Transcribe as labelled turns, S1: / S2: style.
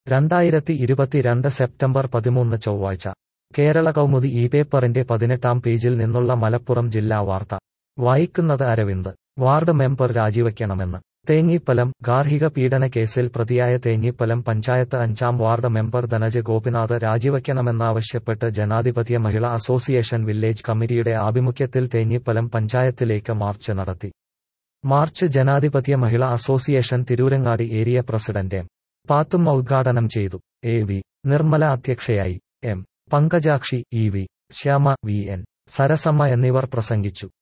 S1: രണ്ടായിരത്തി ഇരുപത്തിരണ്ട് സെപ്റ്റംബർ പതിമൂന്ന് ചൊവ്വാഴ്ച കേരള കൗമുദി ഈ പേപ്പറിന്റെ പതിനെട്ടാം പേജിൽ നിന്നുള്ള മലപ്പുറം ജില്ലാ വാർത്ത വായിക്കുന്നത് അരവിന്ദ് വാർഡ് മെമ്പർ രാജിവെക്കണമെന്ന് തേഞ്ഞിപ്പലം ഗാർഹിക പീഡന കേസിൽ പ്രതിയായ തേഞ്ഞിപ്പലം പഞ്ചായത്ത് അഞ്ചാം വാർഡ് മെമ്പർ ധനജ് ഗോപിനാഥ് രാജിവെക്കണമെന്നാവശ്യപ്പെട്ട് ജനാധിപത്യ മഹിളാ അസോസിയേഷൻ വില്ലേജ് കമ്മിറ്റിയുടെ ആഭിമുഖ്യത്തിൽ തേഞ്ഞിപ്പലം പഞ്ചായത്തിലേക്ക് മാർച്ച് നടത്തി march Janadhipathya Mahila association Tirurangadi area president M Pathumma ഉദ്ഘാടനം ചെയ്തു എ വി നിർമ്മല അധ്യക്ഷയായി M Pankajakshi E V Shyama V N Sarasamma എന്നിവർ പ്രസംഗിച്ചു